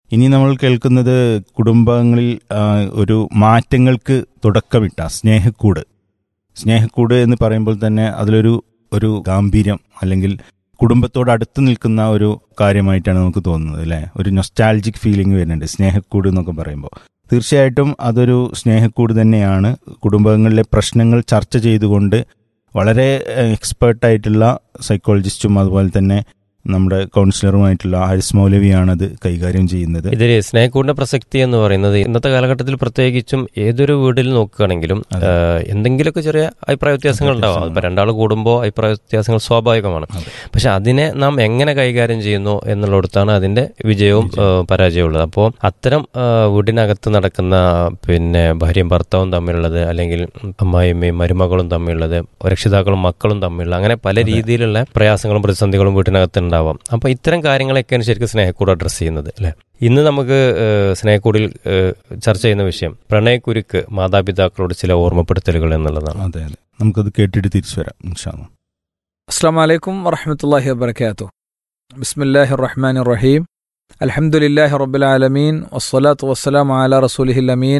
ഇനി നമ്മൾ കേൾക്കുന്നത് കുടുംബങ്ങളിൽ ആ, ഒരു മാറ്റങ്ങൾക്ക് തുടക്കമിട്ട സ്നേഹക്കൂട് സ്നേഹക്കൂട് എന്ന് പറയുമ്പോൾ തന്നെ അതിലൊരു ഒരു ഗാംഭീര്യം അല്ലെങ്കിൽ കുടുംബത്തോട് അടുത്ത് നിൽക്കുന്ന ഒരു കാര്യമായിട്ടാണ് നമുക്ക് തോന്നുന്നത് അല്ലേ ഒരു നൊസ്റ്റാൾജിക് ഫീലിംഗ് വരുന്നുണ്ട് സ്നേഹക്കൂട് എന്നൊക്കെ പറയുമ്പോൾ തീർച്ചയായിട്ടും അതൊരു സ്നേഹക്കൂട് തന്നെയാണ് കുടുംബങ്ങളിലെ പ്രശ്നങ്ങൾ ചർച്ച ചെയ്തുകൊണ്ട് വളരെ എക്സ്പേർട്ടായിട്ടുള്ള സൈക്കോളജിസ്റ്റും അതുപോലെ തന്നെ നമ്മുടെ കൗൺസിലറുമായിട്ടുള്ള ഹാരിസ് മൗലവിയാണത് കൈകാര്യം ചെയ്യുന്നത് ഇതിൽ സ്നേഹക്കൂടിന്റെ പ്രസക്തി എന്ന് പറയുന്നത് ഇന്നത്തെ കാലഘട്ടത്തിൽ പ്രത്യേകിച്ചും ഏതൊരു വീട്ടിൽ നോക്കുകയാണെങ്കിലും അതെ. ആഹ്, എന്തെങ്കിലുമൊക്കെ ചെറിയ അഭിപ്രായ വ്യത്യാസങ്ങൾ ഉണ്ടാവും ഇപ്പൊ രണ്ടാൾ കൂടുമ്പോൾ അഭിപ്രായ വ്യത്യാസങ്ങൾ സ്വാഭാവികമാണ് അതെ. പക്ഷെ അതിനെ നാം എങ്ങനെ കൈകാര്യം ചെയ്യുന്നു എന്നുള്ളിടത്താണ് അതിന്റെ വിജയവും ആഹ്, പരാജയവും ഉള്ളത് അപ്പോൾ അത്തരം ആഹ്, വീടിനകത്ത് നടക്കുന്ന പിന്നെ ഭാര്യയും ഭർത്താവും തമ്മിലുള്ളത് അല്ലെങ്കിൽ അമ്മായിയമ്മയും മരുമകളും തമ്മിലുള്ളത് രക്ഷിതാക്കളും മക്കളും തമ്മിലുള്ള അങ്ങനെ പല രീതിയിലുള്ള പ്രയാസങ്ങളും പ്രതിസന്ധികളും വീട്ടിനകത്ത് ഉണ്ടാവാം അപ്പൊ ഇത്തരം കാര്യങ്ങളൊക്കെയാണ് ശരിക്കും സ്നേഹക്കൂട് അഡ്രസ് ചെയ്യുന്നത് അല്ലെ ഇന്ന് നമുക്ക് ഏഹ്, സ്നേഹക്കൂടിൽ ഏഹ്, ചർച്ച ചെയ്യുന്ന വിഷയം പ്രണയക്കുരുക്ക് മാതാപിതാക്കളോട് ചില ഓർമ്മപ്പെടുത്തലുകൾ എന്നുള്ളതാണ് അതെ അതെ നമുക്കത് കേട്ടിട്ട് തിരിച്ചു വരാം ഇൻഷാല്ലാ അസ്സാം വലൈക്കും വറഹമത്തല്ലാഹി വബർക്കാത്തു ബിസ്മില്ലാഹി റഹ്മാൻ റഹീം അൽഹംദുലില്ലാഹി റബ്ബിലാലമീൻ വസ്സലാത്തു വസ്സലാം അല റസൂലിഹിൽ അമീൻ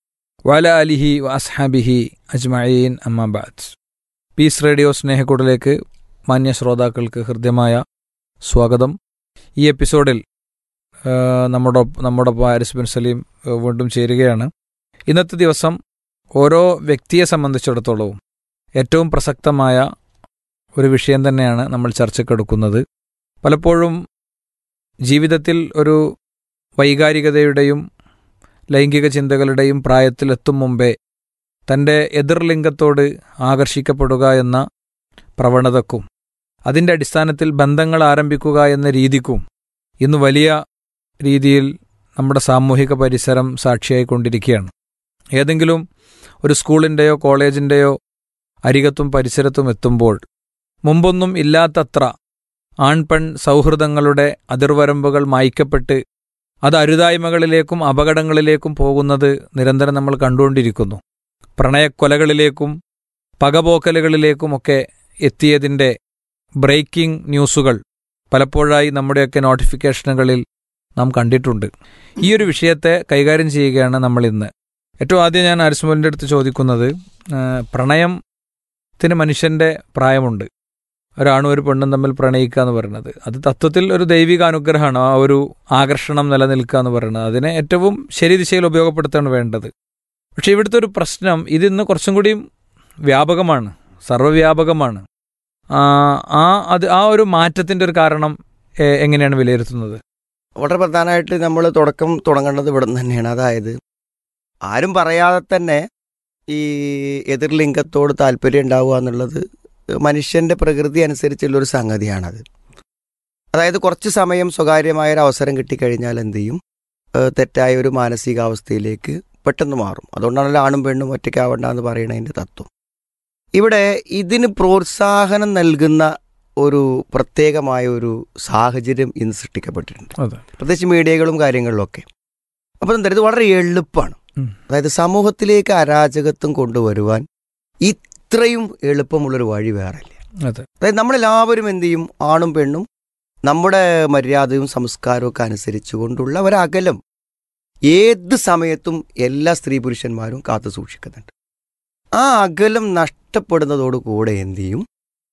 വല അലിഹി വ അസ്ഹാബിഹി അജ്മഈൻ അമ്മാബാദ് പീസ് റേഡിയോ സ്നേഹക്കൂടിലേക്ക് മാന്യ ശ്രോതാക്കൾക്ക് ഹൃദ്യമായ സ്വാഗതം ഈ എപ്പിസോഡിൽ ആ, നമ്മുടെ നമ്മുടെ ഹാരിസ് ബിൻ സലീം ആ, വീണ്ടും ചേരുകയാണ് ഇന്നത്തെ ദിവസം ഓരോ വ്യക്തിയെ സംബന്ധിച്ചിടത്തോളവും ഏറ്റവും പ്രസക്തമായ ഒരു വിഷയം തന്നെയാണ് നമ്മൾ ചർച്ചക്കെടുക്കുന്നത് പലപ്പോഴും ജീവിതത്തിൽ ഒരു വൈകാരികതയുടെയും ലൈംഗിക ചിന്തകളുടെയും പ്രായത്തിലെത്തും മുമ്പേ തൻ്റെ എതിർലിംഗത്തോട് ആകർഷിക്കപ്പെടുക എന്ന പ്രവണതക്കും അതിൻ്റെ അടിസ്ഥാനത്തിൽ ബന്ധങ്ങൾ ആരംഭിക്കുക എന്ന രീതിക്കും ഇന്ന് വലിയ രീതിയിൽ നമ്മുടെ സാമൂഹിക പരിസരം സാക്ഷിയായിക്കൊണ്ടിരിക്കുകയാണ് ഏതെങ്കിലും ഒരു സ്കൂളിൻ്റെയോ കോളേജിൻ്റെയോ അരികത്തും പരിസരത്തും എത്തുമ്പോൾ മുമ്പൊന്നും ഇല്ലാത്തത്ര ആൺപെൺ സൗഹൃദങ്ങളുടെ അതിർവരമ്പുകൾ മായ്ക്കപ്പെട്ട് അത് അരുതായ്മകളിലേക്കും അപകടങ്ങളിലേക്കും പോകുന്നത് നിരന്തരം നമ്മൾ കണ്ടുകൊണ്ടിരിക്കുന്നു പ്രണയക്കൊലകളിലേക്കും പകപോക്കലുകളിലേക്കുമൊക്കെ എത്തിയതിൻ്റെ ബ്രേക്കിംഗ് ന്യൂസുകൾ പലപ്പോഴായി നമ്മുടെയൊക്കെ നോട്ടിഫിക്കേഷനുകളിൽ നാം കണ്ടിട്ടുണ്ട് ഈ ഒരു വിഷയത്തെ കൈകാര്യം ചെയ്യുകയാണ് നമ്മൾ ഇന്ന് ഏറ്റവും ആദ്യം ഞാൻ അരിസ്മോലിൻ്റെ അടുത്ത് ചോദിക്കുന്നത് ആ, പ്രണയത്തിന് മനുഷ്യൻ്റെ പ്രായമുണ്ട് ഒരാണും ഒരു പെണ്ണും തമ്മിൽ പ്രണയിക്കുക എന്ന് പറയുന്നത് അത് തത്വത്തിൽ ഒരു ദൈവിക അനുഗ്രഹമാണ് ആ ഒരു ആകർഷണം നിലനിൽക്കുക എന്ന് പറയുന്നത് അതിനെ ഏറ്റവും ശരി ദിശയിൽ ഉപയോഗപ്പെടുത്താണ് വേണ്ടത് പക്ഷെ ഇവിടുത്തെ ഒരു പ്രശ്നം ഇതിന്ന് കുറച്ചും കൂടിയും വ്യാപകമാണ് സർവ്വവ്യാപകമാണ് ആ ആ അത് ആ ഒരു മാറ്റത്തിൻ്റെ ഒരു കാരണം എ- എങ്ങനെയാണ് വിലയിരുത്തുന്നത് വളരെ പ്രധാനമായിട്ട് നമ്മൾ തുടക്കം തുടങ്ങേണ്ടത് ഇവിടെ നിന്ന് തന്നെയാണ് അതായത് ആരും പറയാതെ തന്നെ ഈ എതിർലിംഗത്തോട് താല്പര്യം ഉണ്ടാവുക എന്നുള്ളത് മനുഷ്യൻ്റെ പ്രകൃതി അനുസരിച്ചുള്ളൊരു സംഗതിയാണത് അതായത് കുറച്ച് സമയം സ്വകാര്യമായ ഒരു അവസരം കിട്ടിക്കഴിഞ്ഞാൽ എന്ത് ചെയ്യും ഏഹ് തെറ്റായ ഒരു മാനസികാവസ്ഥയിലേക്ക് പെട്ടെന്ന് മാറും അതുകൊണ്ടാണല്ലോ ആണും പെണ്ണും ഒറ്റയ്ക്കാവണ്ട എന്ന് പറയുന്നതിൻ്റെ തത്വം ഇവിടെ ഇതിന് പ്രോത്സാഹനം നൽകുന്ന ഒരു പ്രത്യേകമായ ഒരു സാഹചര്യം ഇന്ന് സൃഷ്ടിക്കപ്പെട്ടിട്ടുണ്ട് അതെ പ്രത്യേകിച്ച് മീഡിയകളും കാര്യങ്ങളിലൊക്കെ അപ്പോൾ എന്താ ഇത് വളരെ എളുപ്പമാണ് ഉം. അതായത് സമൂഹത്തിലേക്ക് അരാജകത്വം കൊണ്ടുവരുവാൻ ഇത്രയും എളുപ്പമുള്ളൊരു വഴി വേറെ ഇല്ല അതെ അതായത് നമ്മളെല്ലാവരും എന്ത് ചെയ്യും ആണും പെണ്ണും നമ്മുടെ മര്യാദയും സംസ്കാരവും ഒക്കെ അനുസരിച്ച് കൊണ്ടുള്ള ഒരകലം ഏത് സമയത്തും എല്ലാ സ്ത്രീ പുരുഷന്മാരും കാത്തു സൂക്ഷിക്കുന്നുണ്ട് ആ അകലം നഷ്ടപ്പെടുന്നതോടുകൂടെ എന്ത് ചെയ്യും